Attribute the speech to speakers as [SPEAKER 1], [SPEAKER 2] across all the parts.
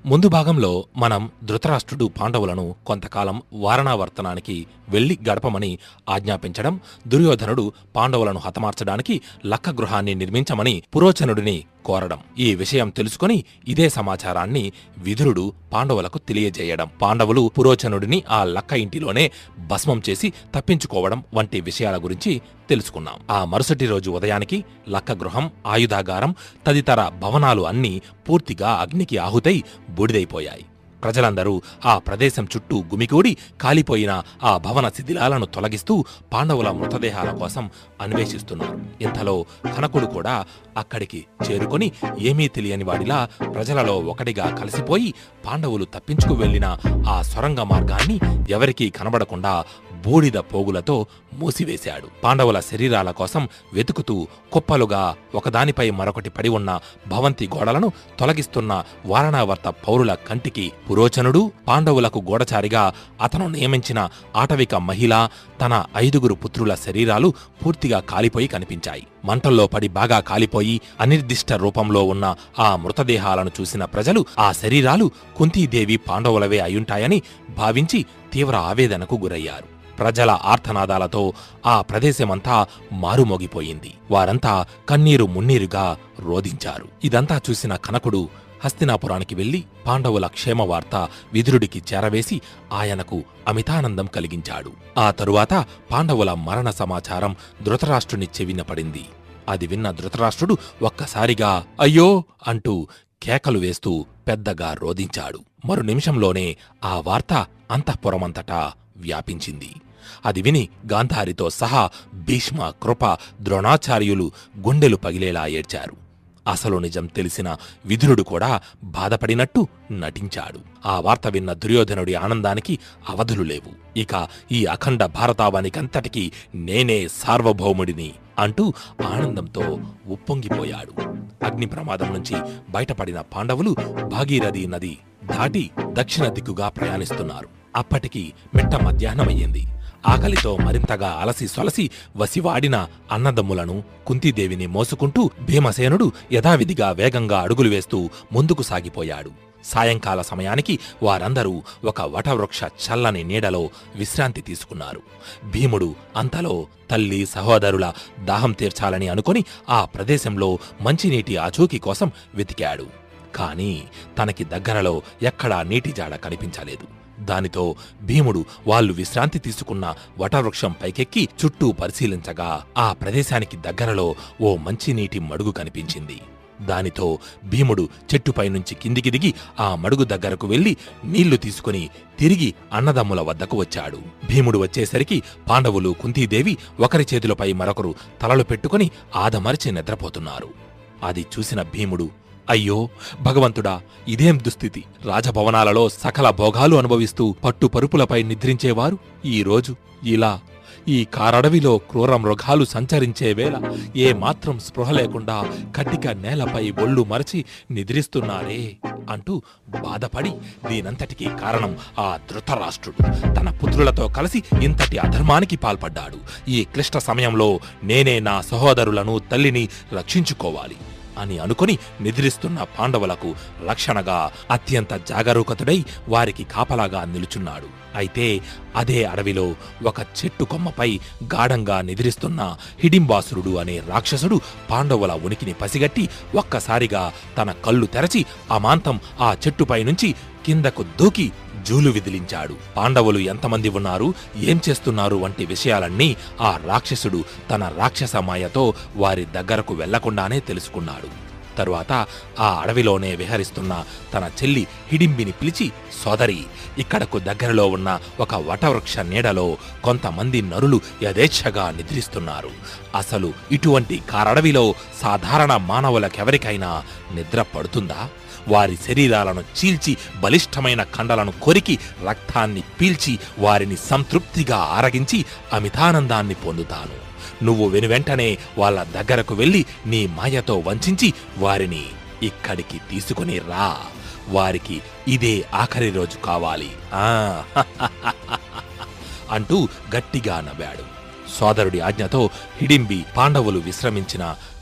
[SPEAKER 1] ముందు భాగంలో మనం ధృతరాష్ట్రుడు పాండవులను కొంతకాలం వారణావర్తనానికి వెళ్లి గడపమని ఆజ్ఞాపించడం దుర్యోధనుడు పాండవులను హతమార్చడానికి లక్క గృహాన్ని నిర్మించమని పురోచనుడిని కోరడం ఈ విషయం తెలుసుకొని ఇదే సమాచారాన్ని విదురుడు పాండవులకు తెలియజేయడం పాండవులు పురోచనుడిని ఆ లక్క ఇంటిలోనే భస్మం చేసి తప్పించుకోవడం వంటి విషయాల గురించి తెలుసుకున్నాం ఆ మరుసటి రోజు ఉదయానికి లక్క గృహం ఆయుధాగారం తదితర భవనాలు అన్నీ పూర్తిగా అగ్నికి ఆహుతై బూడిదైపోయాయి ప్రజలందరూ ఆ ప్రదేశం చుట్టూ గుమిగూడి కాలిపోయిన ఆ భవన శిథిలాలను తొలగిస్తూ పాండవుల మృతదేహాల కోసం అన్వేషిస్తున్నారు ఇంతలో కనకుడు కూడా అక్కడికి చేరుకొని ఏమీ తెలియని వాడిలా ప్రజలలో ఒకటిగా కలిసిపోయి పాండవులు తప్పించుకు వెళ్లిన ఆ సొరంగ మార్గాన్ని ఎవరికీ కనబడకుండా బూడిద పోగులతో మూసివేశాడు పాండవుల శరీరాల కోసం వెతుకుతూ కుప్పలుగా ఒకదానిపై మరొకటి పడి ఉన్న భవంతి గోడలను తొలగిస్తున్న వారణావర్త పౌరుల కంటికి పురోచనుడు పాండవులకు గోడచారిగా అతను నియమించిన ఆటవిక మహిళ తన ఐదుగురు పుత్రుల శరీరాలు పూర్తిగా కాలిపోయి కనిపించాయి మంటల్లో పడి బాగా కాలిపోయి అనిర్దిష్ట రూపంలో ఉన్న ఆ మృతదేహాలను చూసిన ప్రజలు ఆ శరీరాలు కుంతీదేవి పాండవులవే అయుంటాయని భావించి తీవ్ర ఆవేదనకు గురయ్యారు ప్రజల ఆర్తనాదాలతో ఆ ప్రదేశమంతా మారుమోగిపోయింది వారంతా కన్నీరు మున్నీరుగా రోదించారు ఇదంతా చూసిన కనకుడు హస్తినాపురానికి వెళ్లి పాండవుల క్షేమవార్త విదురుడికి చేరవేసి ఆయనకు అమితానందం కలిగించాడు ఆ తరువాత పాండవుల మరణ సమాచారం ధృతరాష్ట్రుని చెవిన పడింది అది విన్న ధృతరాష్ట్రుడు ఒక్కసారిగా అయ్యో అంటూ కేకలు వేస్తూ పెద్దగా రోదించాడు మరు నిమిషంలోనే ఆ వార్త అంతఃపురమంతటా వ్యాపించింది అది విని గాంధారితో సహా భీష్మ కృప ద్రోణాచార్యులు గుండెలు పగిలేలా ఏడ్చారు అసలు నిజం తెలిసిన విదురుడు కూడా బాధపడినట్టు నటించాడు ఆ వార్త విన్న దుర్యోధనుడి ఆనందానికి అవధులు లేవు ఇక ఈ అఖండ భారతావానికంతటికీ నేనే సార్వభౌముడిని అంటూ ఆనందంతో ఉప్పొంగిపోయాడు అగ్ని ప్రమాదం నుంచి బయటపడిన పాండవులు భాగీరథి నది దాటి దక్షిణ దిక్కుగా ప్రయాణిస్తున్నారు అప్పటికి మిట్ట మధ్యాహ్నమయ్యింది ఆకలితో మరింతగా అలసి సొలసి వసివాడిన అన్నదమ్ములను కుంతీదేవిని మోసుకుంటూ భీమసేనుడు యథావిధిగా వేగంగా అడుగులు వేస్తూ ముందుకు సాగిపోయాడు సాయంకాల సమయానికి వారందరూ ఒక వటవృక్ష చల్లని నీడలో విశ్రాంతి తీసుకున్నారు భీముడు అంతలో తల్లి సహోదరుల దాహం తీర్చాలని అనుకొని ఆ ప్రదేశంలో మంచినీటి ఆచూకీ కోసం వెతికాడు కాని తనకి దగ్గరలో ఎక్కడా నీటి జాడ కనిపించలేదు దానితో భీముడు వాళ్ళు విశ్రాంతి తీసుకున్న వటవృక్షం పైకెక్కి చుట్టూ పరిశీలించగా ఆ ప్రదేశానికి దగ్గరలో ఓ మంచినీటి మడుగు కనిపించింది దానితో భీముడు చెట్టుపై నుంచి కిందికి దిగి ఆ మడుగు దగ్గరకు వెళ్లి నీళ్లు తీసుకుని తిరిగి అన్నదమ్ముల వద్దకు వచ్చాడు భీముడు వచ్చేసరికి పాండవులు కుంతీదేవి ఒకరి చేతులపై మరొకరు తలలు పెట్టుకుని ఆదమరిచి నిద్రపోతున్నారు అది చూసిన భీముడు అయ్యో భగవంతుడా ఇదేం దుస్థితి రాజభవనాలలో సకల భోగాలు అనుభవిస్తూ పట్టు పరుపులపై నిద్రించేవారు ఈ రోజు ఇలా ఈ కారడవిలో క్రూర మృగాలు సంచరించే వేళ ఏ మాత్రం స్పృహ లేకుండా కట్టిక నేలపై ఒళ్ళు మరచి నిద్రిస్తున్నారే అంటూ బాధపడి దీనంతటికీ కారణం ఆ ధృతరాష్ట్రుడు తన పుత్రులతో కలిసి ఇంతటి అధర్మానికి పాల్పడ్డాడు ఈ క్లిష్ట సమయంలో నేనే నా సహోదరులను తల్లిని రక్షించుకోవాలి అని అనుకుని నిద్రిస్తున్న పాండవులకు రక్షణగా అత్యంత జాగరూకతుడై వారికి కాపలాగా నిలుచున్నాడు అయితే అదే అడవిలో ఒక చెట్టు కొమ్మపై గాఢంగా నిద్రిస్తున్న హిడింబాసురుడు అనే రాక్షసుడు పాండవుల ఉనికిని పసిగట్టి ఒక్కసారిగా తన కళ్ళు తెరచి అమాంతం ఆ చెట్టుపై నుంచి కిందకు దూకి జూలు విదిలించాడు పాండవులు ఎంతమంది ఉన్నారు ఏం చేస్తున్నారు వంటి విషయాలన్నీ ఆ రాక్షసుడు తన రాక్షస మాయతో వారి దగ్గరకు వెళ్లకుండానే తెలుసుకున్నాడు తరువాత ఆ అడవిలోనే విహరిస్తున్న తన చెల్లి హిడింబిని పిలిచి సోదరి ఇక్కడకు దగ్గరలో ఉన్న ఒక వటవృక్ష నీడలో కొంతమంది నరులు యథేచ్ఛగా నిద్రిస్తున్నారు అసలు ఇటువంటి కారడవిలో సాధారణ మానవులకెవరికైనా నిద్ర పడుతుందా వారి శరీరాలను చీల్చి బలిష్టమైన కండలను కొరికి రక్తాన్ని పీల్చి వారిని సంతృప్తిగా ఆరగించి అమితానందాన్ని పొందుతాను నువ్వు వెనువెంటనే వాళ్ళ దగ్గరకు వెళ్ళి నీ మాయతో వంచించి వారిని ఇక్కడికి తీసుకుని రా వారికి ఇదే ఆఖరి రోజు కావాలి ఆ అంటూ గట్టిగా నవ్వాడు సోదరుడి ఆజ్ఞతో హిడింబి పాండవులు విశ్రమించిన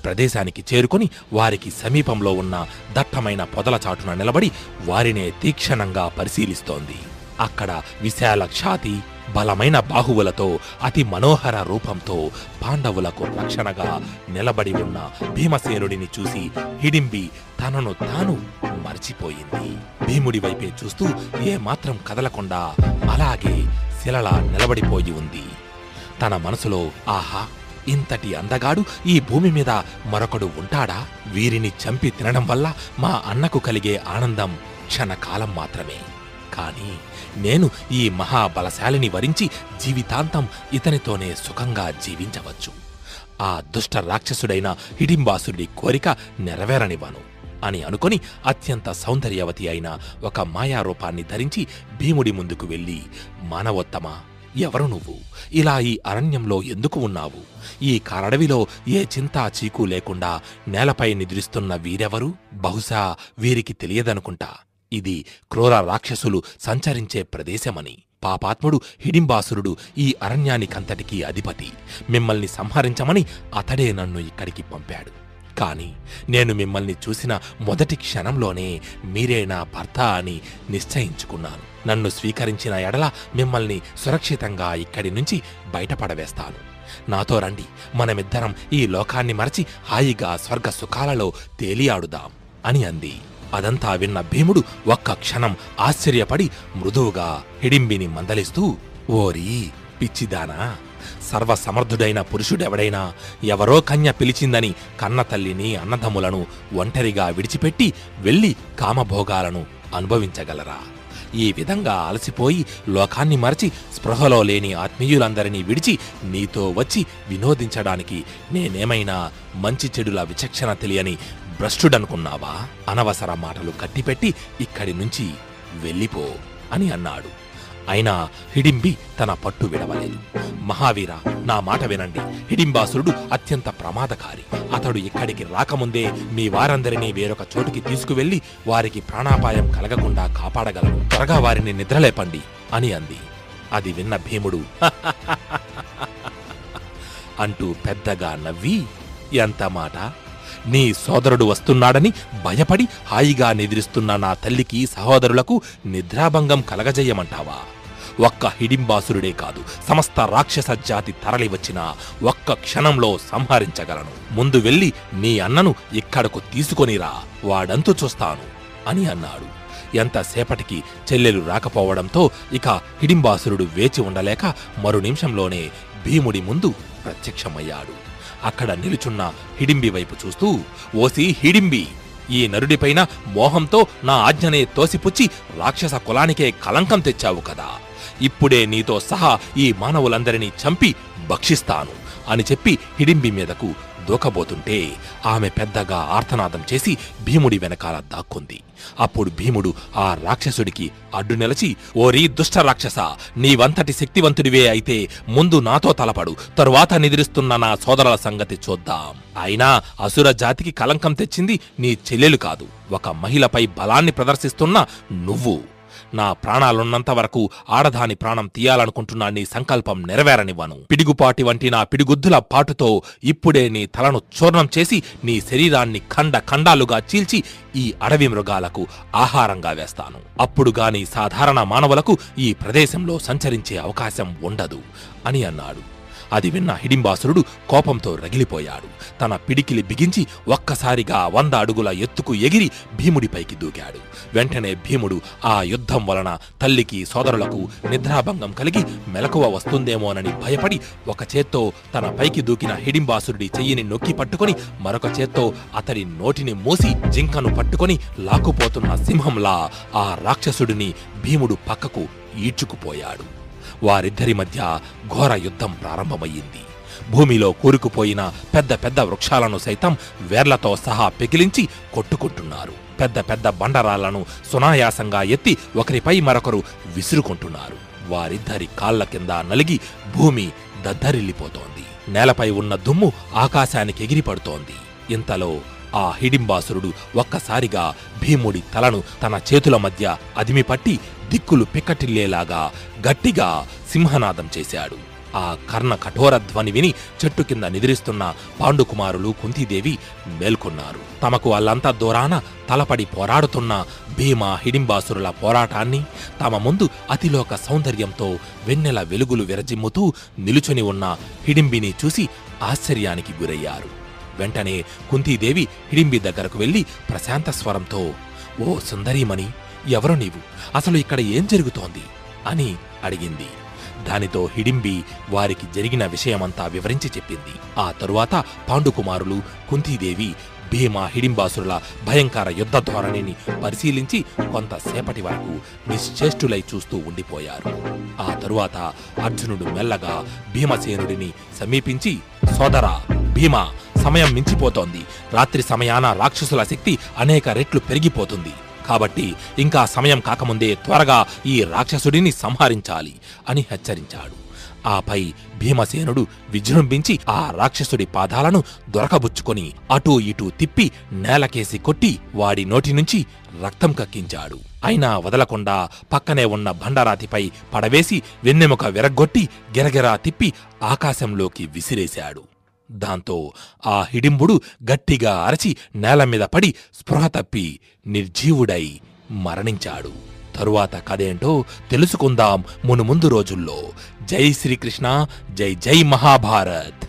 [SPEAKER 1] ప్రదేశానికి చేరుకొని వారికి సమీపంలో ఉన్న దట్టమైన పొదల చాటున నిలబడి వారినే తీక్షణంగా పరిశీలిస్తోంది అక్కడ విశాల ఛాతి బలమైన బాహువులతో అతి మనోహర రూపంతో పాండవులకు రక్షణగా నిలబడి ఉన్న భీమసేనుడిని చూసి హిడింబి తనను తాను మర్చిపోయింది భీముడి వైపే చూస్తూ ఏమాత్రం కదలకుండా అలాగే శిలలా నిలబడిపోయి ఉంది తన మనసులో ఆహా ఇంతటి అందగాడు ఈ భూమి మీద మరొకడు ఉంటాడా వీరిని చంపి తినడం వల్ల మా అన్నకు కలిగే ఆనందం క్షణకాలం మాత్రమే కాని నేను ఈ మహాబలశాలిని వరించి జీవితాంతం ఇతనితోనే సుఖంగా జీవించవచ్చు ఆ దుష్ట రాక్షసుడైన హిడింబాసుడి కోరిక నెరవేరనివ్వను అని అనుకొని అత్యంత సౌందర్యవతి అయిన ఒక మాయారూపాన్ని ధరించి భీముడి ముందుకు వెళ్ళి మానవోత్తమ ఎవరు నువ్వు ఇలా ఈ అరణ్యంలో ఎందుకు ఉన్నావు ఈ కారడవిలో ఏ చింతా చీకు లేకుండా నేలపై నిద్రిస్తున్న వీరెవరు బహుశా వీరికి తెలియదనుకుంటా ఇది క్రూర రాక్షసులు సంచరించే ప్రదేశమని పాపాత్ముడు హిడింబాసురుడు ఈ అరణ్యానికంతటికీ అధిపతి మిమ్మల్ని సంహరించమని అతడే నన్ను ఇక్కడికి పంపాడు కాని నేను మిమ్మల్ని చూసిన మొదటి క్షణంలోనే మీరే నా భర్త అని నిశ్చయించుకున్నాను నన్ను స్వీకరించిన ఎడల మిమ్మల్ని సురక్షితంగా ఇక్కడి నుంచి బయటపడవేస్తాను నాతో రండి మనమిద్దరం ఈ లోకాన్ని మరచి హాయిగా స్వర్గ సుఖాలలో తేలియాడుదాం అని అంది అదంతా విన్న భీముడు ఒక్క క్షణం ఆశ్చర్యపడి మృదువుగా హిడింబిని మందలిస్తూ ఓరి పిచ్చిదానా సర్వసమర్థుడైన పురుషుడెవడైనా ఎవరో కన్య పిలిచిందని కన్న తల్లిని అన్నదమ్ములను ఒంటరిగా విడిచిపెట్టి వెళ్ళి కామభోగాలను అనుభవించగలరా ఈ విధంగా అలసిపోయి లోకాన్ని మరచి స్పృహలో లేని ఆత్మీయులందరినీ విడిచి నీతో వచ్చి వినోదించడానికి నేనేమైనా మంచి చెడుల విచక్షణ తెలియని భ్రష్టుడనుకున్నావా అనవసర మాటలు కట్టిపెట్టి ఇక్కడి నుంచి వెళ్ళిపో అని అన్నాడు అయినా హిడింబి తన పట్టు విడవలేదు మహావీర నా మాట వినండి హిడింబాసురుడు అత్యంత ప్రమాదకారి అతడు ఇక్కడికి రాకముందే మీ వారందరినీ వేరొక చోటుకి తీసుకువెళ్లి వారికి ప్రాణాపాయం కలగకుండా కాపాడగలరు త్వరగా వారిని నిద్రలేపండి అని అంది అది విన్న భీముడు అంటూ పెద్దగా నవ్వి ఎంత మాట నీ సోదరుడు వస్తున్నాడని భయపడి హాయిగా నిద్రిస్తున్న నా తల్లికి సహోదరులకు నిద్రాభంగం కలగజేయమంటావా ఒక్క హిడింబాసురుడే కాదు సమస్త రాక్షస జాతి తరలివచ్చినా ఒక్క క్షణంలో సంహరించగలను ముందు వెళ్ళి నీ అన్నను ఇక్కడకు తీసుకొనిరా వాడంతు చూస్తాను అని అన్నాడు ఎంతసేపటికి చెల్లెలు రాకపోవడంతో ఇక హిడింబాసురుడు వేచి ఉండలేక మరు నిమిషంలోనే భీముడి ముందు ప్రత్యక్షమయ్యాడు అక్కడ నిలుచున్న హిడింబి వైపు చూస్తూ ఓసి హిడింబి ఈ నరుడిపైన మోహంతో నా ఆజ్ఞనే తోసిపుచ్చి రాక్షస కులానికే కలంకం తెచ్చావు కదా ఇప్పుడే నీతో సహా ఈ మానవులందరినీ చంపి భక్షిస్తాను అని చెప్పి హిడింబి మీదకు దూకబోతుంటే ఆమె పెద్దగా ఆర్తనాదం చేసి భీముడి వెనకాల దాక్కుంది అప్పుడు భీముడు ఆ రాక్షసుడికి అడ్డు నిలచి ఓరి దుష్ట రాక్షస నీవంతటి శక్తివంతుడివే అయితే ముందు నాతో తలపడు తరువాత నిద్రిస్తున్న నా సోదరుల సంగతి చూద్దాం అయినా అసుర జాతికి కలంకం తెచ్చింది నీ చెల్లెలు కాదు ఒక మహిళపై బలాన్ని ప్రదర్శిస్తున్న నువ్వు నా ప్రాణాలున్నంత వరకు ఆడదాని ప్రాణం తీయాలనుకుంటున్న నీ సంకల్పం నెరవేరనివ్వను పిడుగుపాటి వంటి నా పిడిగుద్దుల పాటుతో ఇప్పుడే నీ తలను చూర్ణం చేసి నీ శరీరాన్ని ఖండ ఖండాలుగా చీల్చి ఈ అడవి మృగాలకు ఆహారంగా వేస్తాను అప్పుడు గాని సాధారణ మానవులకు ఈ ప్రదేశంలో సంచరించే అవకాశం ఉండదు అని అన్నాడు అది విన్న హిడింబాసురుడు కోపంతో రగిలిపోయాడు తన పిడికిలి బిగించి ఒక్కసారిగా వంద అడుగుల ఎత్తుకు ఎగిరి భీముడిపైకి దూకాడు వెంటనే భీముడు ఆ యుద్ధం వలన తల్లికి సోదరులకు నిద్రాభంగం కలిగి మెలకువ వస్తుందేమోనని భయపడి ఒక చేత్తో తన పైకి దూకిన హిడింబాసురుడి చెయ్యిని నొక్కి పట్టుకొని మరొక చేత్తో అతడి నోటిని మూసి జింకను పట్టుకొని లాక్కుపోతున్న సింహంలా ఆ రాక్షసుడిని భీముడు పక్కకు ఈడ్చుకుపోయాడు వారిద్దరి మధ్య ఘోర యుద్ధం ప్రారంభమయ్యింది భూమిలో కూరుకుపోయిన పెద్ద పెద్ద వృక్షాలను సైతం వేర్లతో సహా పెకిలించి కొట్టుకుంటున్నారు పెద్ద పెద్ద బండరాళ్లను సునాయాసంగా ఎత్తి ఒకరిపై మరొకరు విసురుకుంటున్నారు వారిద్దరి కాళ్ల కింద నలిగి భూమి దద్దరిల్లిపోతోంది నేలపై ఉన్న దుమ్ము ఆకాశానికి ఎగిరిపడుతోంది ఇంతలో ఆ హిడింబాసురుడు ఒక్కసారిగా భీముడి తలను తన చేతుల మధ్య అదిమిపట్టి దిక్కులు పిక్కటిల్లేలాగా గట్టిగా సింహనాదం చేశాడు ఆ కర్ణ కఠోర ధ్వని విని చెట్టు కింద నిద్రిస్తున్న పాండుకుమారులు కుంతీదేవి మేల్కొన్నారు తమకు వాళ్ళంతా దూరాన తలపడి పోరాడుతున్న భీమ హిడింబాసురుల పోరాటాన్ని తమ ముందు అతిలోక సౌందర్యంతో వెన్నెల వెలుగులు విరజిమ్ముతూ నిలుచొని ఉన్న హిడింబిని చూసి ఆశ్చర్యానికి గురయ్యారు వెంటనే కుంతీదేవి హిడింబి దగ్గరకు వెళ్లి ప్రశాంత స్వరంతో ఓ సుందరీమణి ఎవరు నీవు అసలు ఇక్కడ ఏం జరుగుతోంది అని అడిగింది దానితో హిడింబి వారికి జరిగిన విషయమంతా వివరించి చెప్పింది ఆ తరువాత పాండుకుమారులు కుంతీదేవి భీమ హిడింబాసురుల భయంకర యుద్ధ ధోరణిని పరిశీలించి కొంతసేపటి వరకు నిశ్చేష్టులై చూస్తూ ఉండిపోయారు ఆ తరువాత అర్జునుడు మెల్లగా భీమసేనుడిని సమీపించి సోదరా భీమ సమయం మించిపోతోంది రాత్రి సమయాన రాక్షసుల శక్తి అనేక రెట్లు పెరిగిపోతుంది కాబట్టి ఇంకా సమయం కాకముందే త్వరగా ఈ రాక్షసుడిని సంహరించాలి అని హెచ్చరించాడు ఆపై భీమసేనుడు విజృంభించి ఆ రాక్షసుడి పాదాలను దొరకబుచ్చుకొని అటూ ఇటూ తిప్పి నేలకేసి కొట్టి వాడి నోటి నుంచి రక్తం కక్కించాడు అయినా వదలకుండా పక్కనే ఉన్న బండరాతిపై పడవేసి వెన్నెముక విరగ్గొట్టి గిరగిరా తిప్పి ఆకాశంలోకి విసిరేశాడు దాంతో ఆ హిడింబుడు గట్టిగా అరచి నేల మీద పడి స్పృహ తప్పి నిర్జీవుడై మరణించాడు తరువాత కథేంటో తెలుసుకుందాం మునుముందు రోజుల్లో జై శ్రీకృష్ణ జై జై మహాభారత్